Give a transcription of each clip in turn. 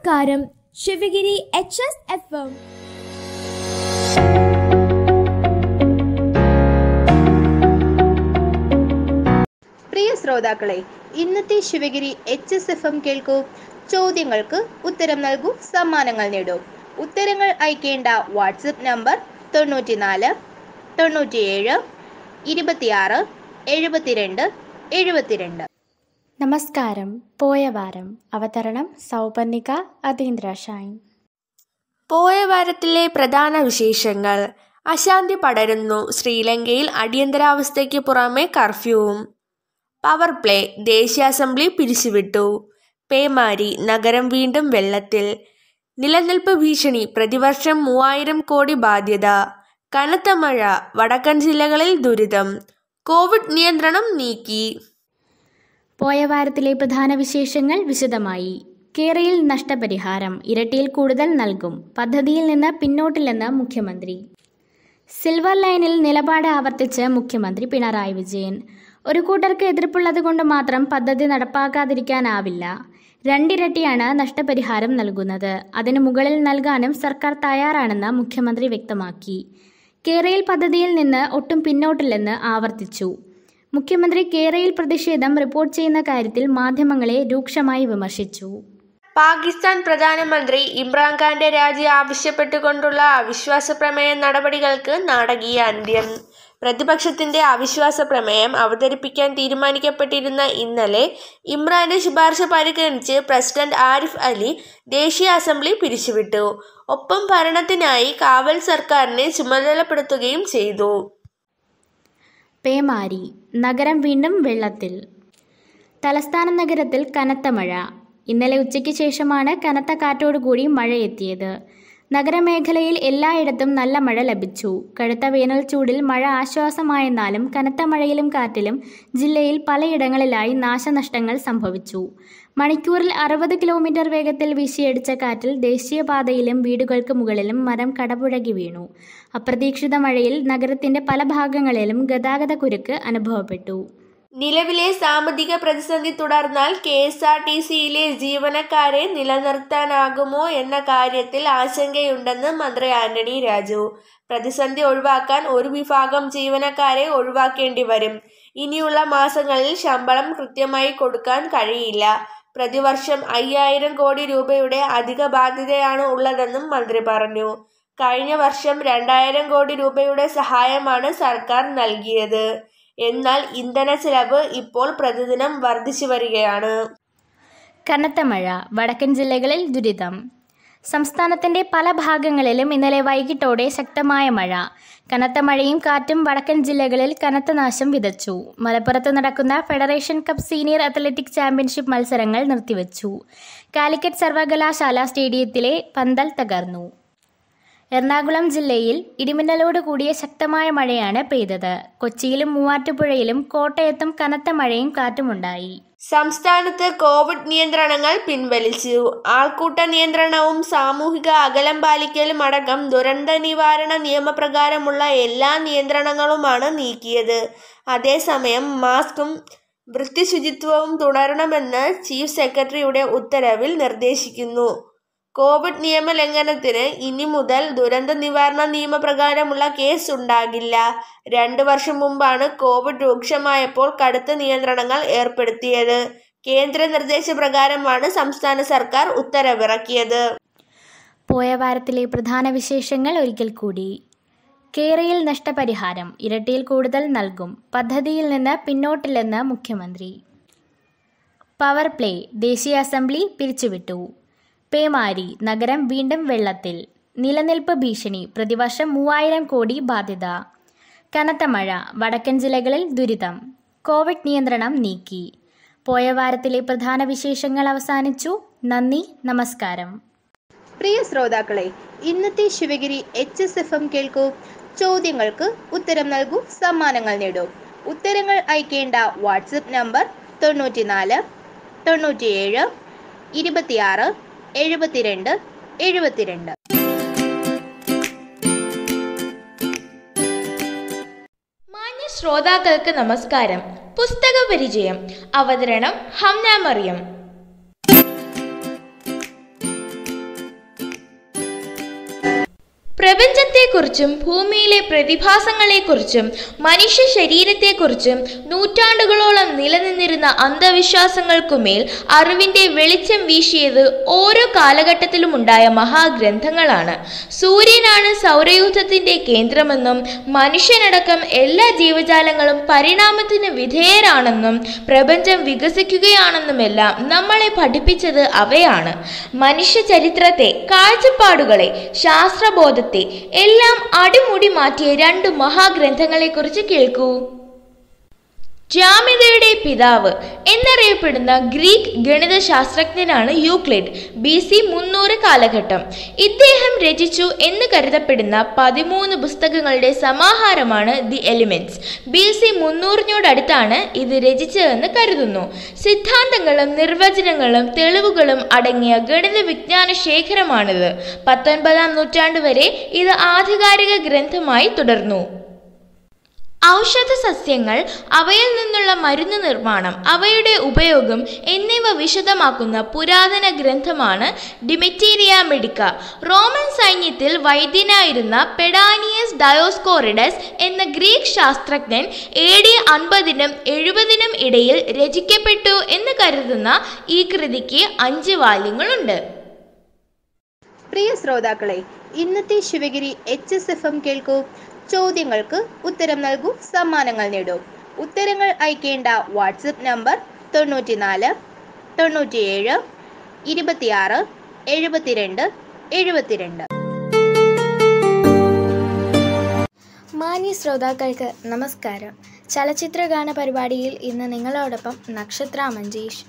നമസ്കാരം Sivagiri H S F M പ്രിയ ശ്രോതാക്കളെ ഇന്നത്തെ Sivagiri H S F M കേൾക്കൂ ചോദ്യങ്ങൾക്ക് ഉത്തരം നൽകൂ സമ്മാനങ്ങൾ നേടൂ ഉത്തരങ്ങൾ അയക്കേണ്ട വാട്സപ്പ് നമ്പർ തൊണ്ണൂറ്റിനാല് തൊണ്ണൂറ്റിയേഴ് ഇരുപത്തിയാറ് എഴുപത്തിരണ്ട് എഴുപത്തിരണ്ട് നമസ്കാരം പോയ വാരം അവതരണം സൗപർണിക അതീന്ദ്ര ഷൈൻ പോയ വാരത്തിലെ പ്രധാന വിശേഷങ്ങൾ അശാന്തി പടരുന്നു ശ്രീലങ്കയിൽ അടിയന്തരാവസ്ഥയ്ക്ക് പുറമെ കർഫ്യൂവും പവർ പ്ലേ ദേശീയ അസംബ്ലി പിരിച്ചുവിട്ടു പേമാരി നഗരം വീണ്ടും വെള്ളത്തിൽ നിലനിൽപ്പ് ഭീഷണി പ്രതിവർഷം മൂവായിരം കോടി ബാധ്യത കനത്ത മഴ വടക്കൻ ജില്ലകളിൽ ദുരിതം കോവിഡ് നിയന്ത്രണം നീക്കി പോയ വാരത്തിലെ പ്രധാന വിശേഷങ്ങൾ വിശദമായി കേരയിൽ നഷ്ടപരിഹാരം ഇരട്ടിയിൽ കൂടുതൽ നൽകും പദ്ധതിയിൽ നിന്ന് പിന്നോട്ടില്ലെന്ന് മുഖ്യമന്ത്രി സിൽവർ ലൈനിൽ നിലപാട് ആവർത്തിച്ച് മുഖ്യമന്ത്രി പിണറായി വിജയൻ ഒരു കൂട്ടർക്ക് എതിർപ്പുള്ളത് കൊണ്ട് മാത്രം പദ്ധതി നടപ്പാക്കാതിരിക്കാനാവില്ല രണ്ടിരട്ടിയാണ് നഷ്ടപരിഹാരം നൽകുന്നത് അതിനു മുകളിൽ നൽകാനും സർക്കാർ തയ്യാറാണെന്ന് മുഖ്യമന്ത്രി വ്യക്തമാക്കി കേരയിൽ പദ്ധതിയിൽ നിന്ന് ഒട്ടും പിന്നോട്ടില്ലെന്ന് ആവർത്തിച്ചു മുഖ്യമന്ത്രി കേരയിൽ പ്രതിഷേധം റിപ്പോർട്ട് ചെയ്യുന്ന കാര്യത്തിൽ മാധ്യമങ്ങളെ രൂക്ഷമായി വിമർശിച്ചു പാകിസ്ഥാൻ പ്രധാനമന്ത്രി ഇമ്രാൻഖാന്റെ രാജി ആവശ്യപ്പെട്ടുകൊണ്ടുള്ള അവിശ്വാസ പ്രമേയ നടപടികൾക്ക് നാടകീയ അന്ത്യം പ്രതിപക്ഷത്തിന്റെ അവിശ്വാസ പ്രമേയം അവതരിപ്പിക്കാൻ തീരുമാനിക്കപ്പെട്ടിരുന്ന ഇന്നലെ ഇമ്രാന്റെ ശുപാർശ പരിഗണിച്ച് പ്രസിഡന്റ് ആരിഫ് അലി ദേശീയ അസംബ്ലി പിരിച്ചുവിട്ടു ഒപ്പം ഭരണത്തിനായി കാവൽ സർക്കാരിനെ ചുമതലപ്പെടുത്തുകയും ചെയ്തു പേമാരി നഗരം വീണ്ടും വെള്ളത്തിൽ തലസ്ഥാന നഗരത്തിൽ കനത്ത മഴ ഇന്നലെ ഉച്ചയ്ക്ക് ശേഷമാണ് കനത്ത കാറ്റോടുകൂടി മഴ എത്തിയത് നഗരമേഖലയിൽ എല്ലായിടത്തും നല്ല മഴ ലഭിച്ചു കടുത്ത വേനൽ ചൂടിൽ മഴ ആശ്വാസമായെന്നാലും കനത്ത മഴയിലും കാറ്റിലും ജില്ലയിൽ പലയിടങ്ങളിലായി നാശനഷ്ടങ്ങൾ സംഭവിച്ചു മണിക്കൂറിൽ അറുപത് കിലോമീറ്റർ വേഗത്തിൽ വീശിയടിച്ച കാറ്റിൽ ദേശീയപാതയിലും വീടുകൾക്ക് മുകളിലും മരം കടപുഴകി വീണു അപ്രതീക്ഷിത മഴയിൽ നഗരത്തിന്റെ പല ഭാഗങ്ങളിലും ഗതാഗത കുരുക്ക് അനുഭവപ്പെട്ടു നിലവിലെ സാമ്പത്തിക പ്രതിസന്ധി തുടർന്നാൽ കെ എസ് ആർ ടി സിയിലെ ജീവനക്കാരെ നിലനിർത്താനാകുമോ എന്ന കാര്യത്തിൽ ആശങ്കയുണ്ടെന്ന് മന്ത്രി ആന്റണി രാജു പ്രതിസന്ധി ഒഴിവാക്കാൻ ഒരു വിഭാഗം ജീവനക്കാരെ ഒഴിവാക്കേണ്ടി വരും ഇനിയുള്ള മാസങ്ങളിൽ ശമ്പളം കൃത്യമായി കൊടുക്കാൻ കഴിയില്ല പ്രതിവർഷം അയ്യായിരം കോടി രൂപയുടെ അധിക ബാധ്യതയാണ് ഉള്ളതെന്നും മന്ത്രി പറഞ്ഞു കഴിഞ്ഞ വർഷം രണ്ടായിരം കോടി രൂപയുടെ സഹായമാണ് സർക്കാർ നൽകിയത് എന്നാൽ ഇന്ധന ചെലവ് ഇപ്പോൾ പ്രതിദിനം വർദ്ധിച്ചു വരികയാണ് കനത്ത മഴ വടക്കൻ ജില്ലകളിൽ ദുരിതം സംസ്ഥാനത്തിന്റെ പല ഭാഗങ്ങളിലും ഇന്നലെ വൈകിട്ടോടെ ശക്തമായ മഴ കനത്ത മഴയും കാറ്റും വടക്കൻ ജില്ലകളിൽ കനത്ത നാശം വിതച്ചു മലപ്പുറത്ത് നടക്കുന്ന federation cup senior athletic championship മത്സരങ്ങൾ നിർത്തിവച്ചു കാലിക്കറ്റ് സർവകലാശാല സ്റ്റേഡിയത്തിലെ പന്തൽ തകർന്നു എറണാകുളം ജില്ലയിൽ ഇടിമിന്നലോട് കൂടിയ ശക്തമായ മഴയാണ് പെയ്തത് കൊച്ചിയിലും മൂവാറ്റുപുഴയിലും കോട്ടയത്തും കനത്ത മഴയും കാറ്റുമുണ്ടായി സംസ്ഥാനത്ത് കോവിഡ് നിയന്ത്രണങ്ങൾ പിൻവലിച്ചു ആൾക്കൂട്ട നിയന്ത്രണവും സാമൂഹിക അകലം പാലിക്കലും അടക്കം ദുരന്ത നിവാരണ നിയമപ്രകാരമുള്ള എല്ലാ നിയന്ത്രണങ്ങളുമാണ് നീക്കിയത് അതേസമയം മാസ്കും വൃത്തിശുചിത്വവും തുടരണമെന്ന് ചീഫ് സെക്രട്ടറിയുടെ ഉത്തരവിൽ നിർദ്ദേശിക്കുന്നു കോവിഡ് നിയമലംഘനത്തിന് ഇനി മുതൽ ദുരന്ത നിവാരണ നിയമപ്രകാരമുള്ള കേസ് ഉണ്ടാകില്ല രണ്ടു വർഷം മുമ്പാണ് കോവിഡ് രൂക്ഷമായപ്പോൾ കടുത്ത നിയന്ത്രണങ്ങൾ ഏർപ്പെടുത്തിയത് കേന്ദ്ര നിർദ്ദേശപ്രകാരമാണ് സംസ്ഥാന സർക്കാർ ഉത്തരവിറക്കിയത് പോയ വാരത്തിലെ പ്രധാന വിശേഷങ്ങൾ ഒരിക്കൽ കൂടി കേരയിൽ നഷ്ടപരിഹാരം ഇരട്ടിയിൽ കൂടുതൽ നൽകും പദ്ധതിയിൽ നിന്ന് പിന്നോട്ടില്ലെന്ന് മുഖ്യമന്ത്രി പവർ പ്ലേ ദേശീയ അസംബ്ലി പിരിച്ചുവിട്ടു പേമാരി നഗരം വീണ്ടും വെള്ളത്തിൽ നിലനിൽപ്പ് ഭീഷണി പ്രതിവർഷം മൂവായിരം കോടി ബാധ്യത കനത്ത മഴ വടക്കൻ ജില്ലകളിൽ ദുരിതം കോവിഡ് നിയന്ത്രണം നീക്കി പോയ വാരത്തിലെ പ്രധാന വിശേഷങ്ങൾ അവസാനിച്ചു നന്ദി നമസ്കാരം പ്രിയ ശ്രോതാക്കളെ ഇന്നത്തെ Sivagiri H S F M കേൾക്കൂ ചോദ്യങ്ങൾക്ക് ഉത്തരം നൽകൂ സമ്മാനങ്ങൾ നേടൂ ഉത്തരങ്ങൾ അയക്കേണ്ട വാട്സപ്പ് നമ്പർ തൊണ്ണൂറ്റിനാല് തൊണ്ണൂറ്റിയേഴ് ഇരുപത്തിയാറ് എഴുപത്തിരണ്ട് എഴുപത്തിരണ്ട് മാന്യ ശ്രോതാക്കൾക്ക് നമസ്കാരം പുസ്തക പരിചയം അവതരണം ഹംന മറിയം പ്രപഞ്ചത്തെക്കുറിച്ചും ഭൂമിയിലെ പ്രതിഭാസങ്ങളെക്കുറിച്ചും മനുഷ്യ ശരീരത്തെക്കുറിച്ചും നൂറ്റാണ്ടുകളോളം നിലനിന്നിരുന്ന അന്ധവിശ്വാസങ്ങൾക്കുമേൽ അറിവിന്റെ വെളിച്ചം വീശിയത് ഓരോ കാലഘട്ടത്തിലും ഉണ്ടായ മഹാഗ്രന്ഥങ്ങളാണ് സൂര്യനാണ് സൗരയൂഥത്തിന്റെ കേന്ദ്രമെന്നും മനുഷ്യനടക്കം എല്ലാ ജീവജാലങ്ങളും പരിണാമത്തിന് വിധേയരാണെന്നും പ്രപഞ്ചം വികസിക്കുകയാണെന്നുമെല്ലാം നമ്മളെ പഠിപ്പിച്ചത് അവയാണ് മനുഷ്യ ചരിത്രത്തെ കാഴ്ചപ്പാടുകളെ ശാസ്ത്രബോധത്തെ എല്ലാം അടിമുടി മാറ്റിയ രണ്ട് മഹാഗ്രന്ഥങ്ങളെക്കുറിച്ച് കേൾക്കൂ ജാമ്യതയുടെ പിതാവ് എന്നറിയപ്പെടുന്ന ഗ്രീക്ക് ഗണിതശാസ്ത്രജ്ഞനാണ് യൂക്ലിഡ് ബി സി മുന്നൂറ് കാലഘട്ടം ഇദ്ദേഹം രചിച്ചു എന്ന് കരുതപ്പെടുന്ന പതിമൂന്ന് പുസ്തകങ്ങളുടെ സമാഹാരമാണ് ദി എലിമെന്റ്സ് ബി സി മുന്നൂറിനോടടുത്താണ് ഇത് രചിച്ചതെന്ന് കരുതുന്നു സിദ്ധാന്തങ്ങളും നിർവചനങ്ങളും തെളിവുകളും അടങ്ങിയ ഗണിത വിജ്ഞാന ശേഖരമാണിത് പത്തൊൻപതാം നൂറ്റാണ്ട് വരെ ഇത് ആധികാരിക ഗ്രന്ഥമായി തുടർന്നു ഔഷധ സസ്യങ്ങൾ അവയിൽ നിന്നുള്ള മരുന്ന് നിർമ്മാണം അവയുടെ ഉപയോഗം എന്നിവ വിശദമാക്കുന്ന പുരാതന ഗ്രന്ഥമാണ് ഡിമെറ്റീരിയ മെഡിക്ക റോമൻ സൈന്യത്തിൽ വൈദ്യനായിരുന്ന പെഡാനിയസ് ഡയോസ്കോറിഡസ് എന്ന ഗ്രീക്ക് ശാസ്ത്രജ്ഞൻ എ ഡി അൻപതിനും എഴുപതിനും ഇടയിൽ രചിക്കപ്പെട്ടു എന്ന് കരുതുന്ന ഈ കൃതിക്ക് അഞ്ച് വാല്യങ്ങളുണ്ട് പ്രിയ ശ്രോതാക്കളെ ഇന്നത്തെ Sivagiri H S F M കേൾക്കൂ ചോദ്യങ്ങൾക്ക് ഉത്തരം നൽകൂ സമ്മാനങ്ങൾ നേടൂ ഉത്തരങ്ങൾ അയക്കേണ്ട വാട്സപ്പ് നമ്പർ തൊണ്ണൂറ്റിനാല് തൊണ്ണൂറ്റിയേഴ് ഇരുപത്തിയാറ് എഴുപത്തിരണ്ട് എഴുപത്തിരണ്ട് മാന്യ ശ്രോതാക്കൾക്ക് നമസ്കാരം ചലച്ചിത്രഗാന പരിപാടിയിൽ ഇന്ന് നിങ്ങളോടൊപ്പം നക്ഷത്ര മഞ്ജീഷ്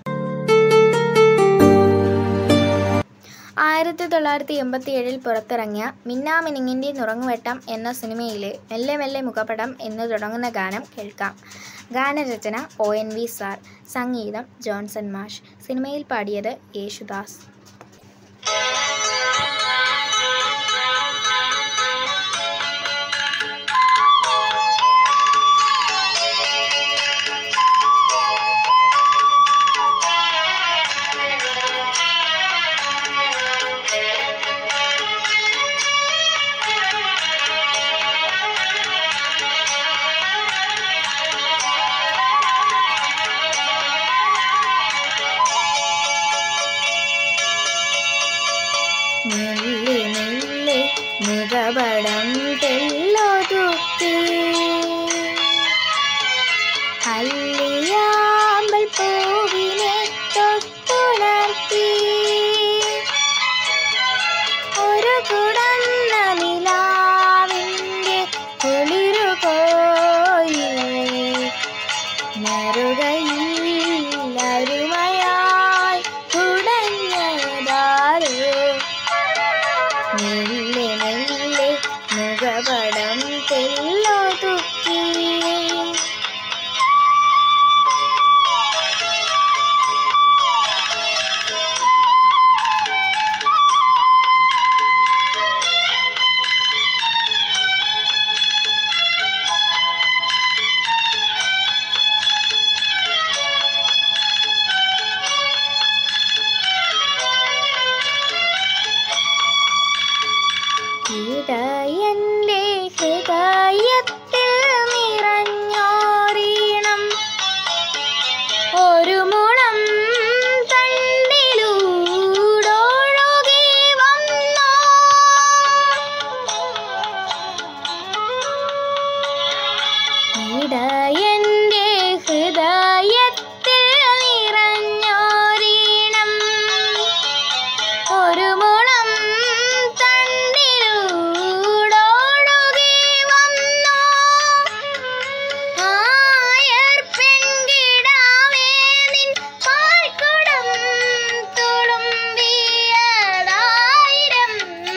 ആയിരത്തി തൊള്ളായിരത്തി എൺപത്തി ഏഴിൽ പുറത്തിറങ്ങിയ മിന്നാമിനിങ്ങിൻ്റെ നുറങ്ങുവെട്ടം എന്ന സിനിമയിലെ മെല്ലെ മെല്ലെ മുഖപടം എന്ന് തുടങ്ങുന്ന ഗാനം കേൾക്കാം ഗാനരചന ഒ എൻ വി സാർ സംഗീതം ജോൺസൺ മാഷ് സിനിമയിൽ പാടിയത് യേശുദാസ് മെല്ലെ മെല്ലെ മുഖപടം തെല്ലൊതുക്കി അല്ലിയാമ്പൽ പൂവിനെ തൊട്ടുണർത്തി ഒരു കുടന്ന നിലാവിൻ്റെ കുളിരു പോയി നെറുകയിൽ അരുമയായി കുടഞ്ഞതാരോ മെല്ലെ മെല്ലെ മുഖപടം തെല്ലൊതുക്കി ഇടയന്റെ ഹൃദയത്തിൽ നിറഞ്ഞോരീണം ഒരു മുളം തണ്ടിലൂടൊഴുകി വന്നോ ഇടയന്റെ ഹൃദയത്തിൽ നിറഞ്ഞോരീണം ഒരു മുളം തണ്ടിലൂടൊഴുകി വന്നോ ആയർ പെൺകിടാവേ നിൻ പാൽക്കുടം തുളുമ്പിയതായിരം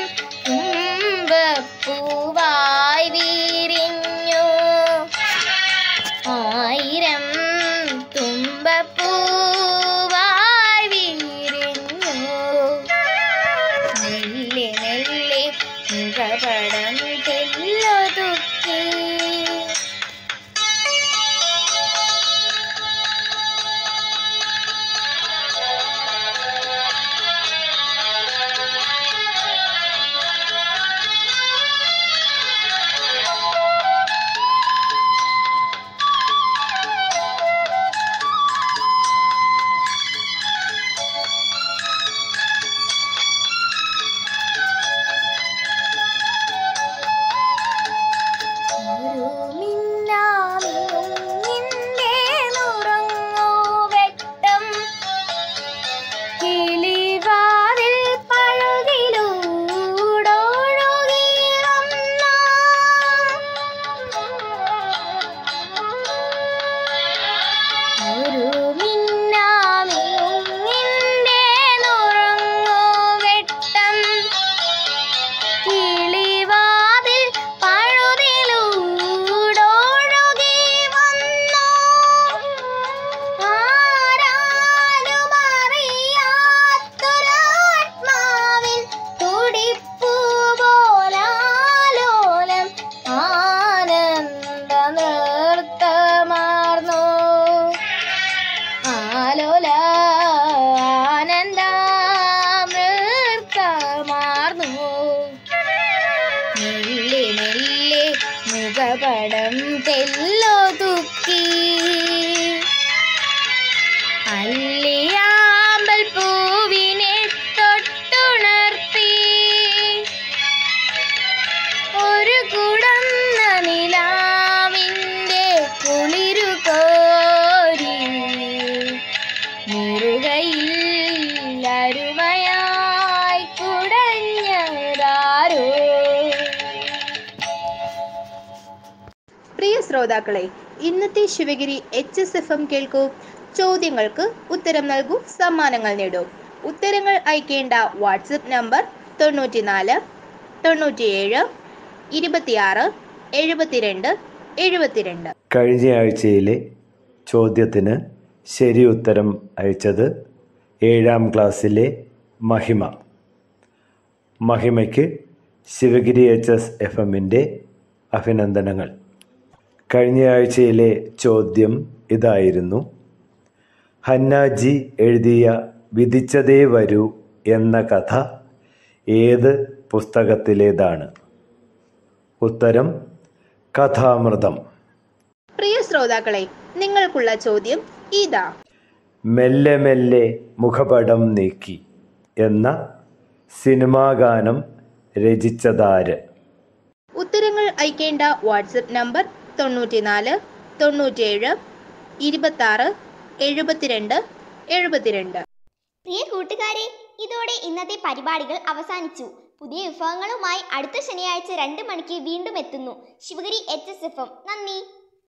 തുമ്പപ്പൂവായി വിരിഞ്ഞു ആയിരം തുമ്പപ്പൂവായി വിരിഞ്ഞു മെല്ലെ മെല്ലെ മുഖപടം തെല്ലൊതുക്കി ഉള്ളിലൊതുക്കി അല്ലിയാമ്പൽ പൂവിനെ തൊട്ടുണർത്തി ഒരു കുടന്ന നിലാവിൻ്റെ കുളിരു കോരി മുറുകയിൽ അരുമയായി കുടഞ്ഞതാരോ പ്രിയ ശ്രോതാക്കളെ ഇന്നത്തെ Sivagiri H S F M കേൾക്കൂ ചോദ്യങ്ങൾക്ക് ഉത്തരം നൽകൂ സമ്മാനങ്ങൾ നേടൂ ഉത്തരങ്ങൾ അയക്കേണ്ട വാട്സപ്പ് നമ്പർ തൊണ്ണൂറ്റിനാല് തൊണ്ണൂറ്റിയേഴ് ഇരുപത്തിയാറ് എഴുപത്തിരണ്ട് എഴുപത്തിരണ്ട് കഴിഞ്ഞ ആഴ്ചയിലെ ചോദ്യത്തിന് ശരി ഉത്തരം അയച്ചത് ഏഴാം ക്ലാസ്സിലെ മഹിമ മഹിമയ്ക്ക് ശിവഗിരി എച്ച് എസ് എഫ് എമ്മിൻ്റെ അഭിനന്ദനങ്ങൾ കഴിഞ്ഞ ആഴ്ചയിലെ ചോദ്യം ഇതായിരുന്നു ഹന്നാജി എഴുതിയ വിധിച്ചതേ വരൂ എന്ന കഥ ഏത് പുസ്തകത്തിലേതാണ് ഉത്തരം കഥാമൃതം പ്രിയ ശ്രോതാക്കളെ നിങ്ങൾക്കുള്ള ചോദ്യം ഇതാ മെല്ലെ മെല്ലെ മുഖപടം നീക്കി എന്ന സിനിമാ ഗാനം രചിച്ചതാര് ഉത്തരങ്ങൾ അയക്കേണ്ട വാട്സപ്പ് നമ്പർ തൊണ്ണൂറ്റിനാല് തൊണ്ണൂറ്റിയേഴ് ഇരുപത്താറ് എഴുപത്തിരണ്ട് എഴുപത്തിരണ്ട് പ്രിയ കൂട്ടുകാരെ ഇതോടെ ഇന്നത്തെ പരിപാടികൾ അവസാനിച്ചു പുതിയ വിഭവങ്ങളുമായി അടുത്ത ശനിയാഴ്ച രണ്ട് മണിക്ക് വീണ്ടും എത്തുന്നു Sivagiri H S F M നന്ദി